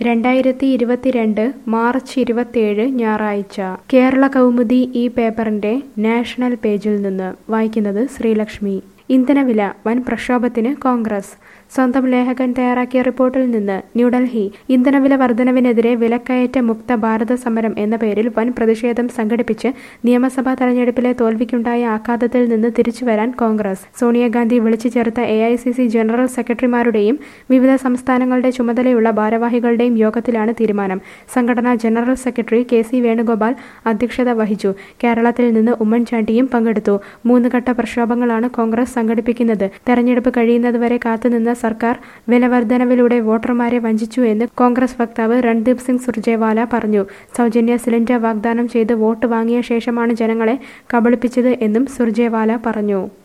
രണ്ടായിരത്തി ഇരുപത്തിരണ്ട് മാർച്ച് ഇരുപത്തിയേഴ് ഞായറാഴ്ച കേരള കൗമുദി ഈ പേപ്പറിന്റെ നാഷണൽ പേജിൽ നിന്ന് വായിക്കുന്നത് ശ്രീലക്ഷ്മി ഇന്ധനവില വൻ പ്രക്ഷോഭത്തിന് കോൺഗ്രസ് സ്വന്തം ലേഖകൻ തയ്യാറാക്കിയ റിപ്പോർട്ടിൽ നിന്ന് ന്യൂഡൽഹി ഇന്ധനവില വർധനവിനെതിരെ വിലക്കയറ്റ മുക്ത ഭാരത സമരം എന്ന പേരിൽ വൻ പ്രതിഷേധം സംഘടിപ്പിച്ച് നിയമസഭാ തെരഞ്ഞെടുപ്പിലെ തോൽവിക്കുണ്ടായ ആഘാതത്തിൽ നിന്ന് തിരിച്ചുവരാൻ കോൺഗ്രസ് സോണിയാഗാന്ധി വിളിച്ചു ചേർത്ത A I C C general സെക്രട്ടറിമാരുടെയും വിവിധ സംസ്ഥാനങ്ങളുടെ ചുമതലയുള്ള ഭാരവാഹികളുടെയും യോഗത്തിലാണ് തീരുമാനം സംഘടനാ general secretary K C Venugopal അധ്യക്ഷത വഹിച്ചു കേരളത്തിൽ നിന്ന് ഉമ്മൻചാണ്ടിയും പങ്കെടുത്തു മൂന്ന് ഘട്ട പ്രക്ഷോഭങ്ങളാണ് കോൺഗ്രസ് സംഘടിപ്പിക്കുന്നത് തെരഞ്ഞെടുപ്പ് കഴിയുന്നതുവരെ കാത്തുനിന്ന സർക്കാർ വിലവർദ്ധനവിലൂടെ വോട്ടർമാരെ വഞ്ചിച്ചു എന്ന് കോൺഗ്രസ് വക്താവ് രൺദീപ് സിംഗ് സുർജേവാല പറഞ്ഞു സൗജന്യ സിലിണ്ടർ വാഗ്ദാനം ചെയ്ത് വോട്ട് വാങ്ങിയ ശേഷമാണ് ജനങ്ങളെ കബളിപ്പിച്ചത് എന്നും സുർജേവാല പറഞ്ഞു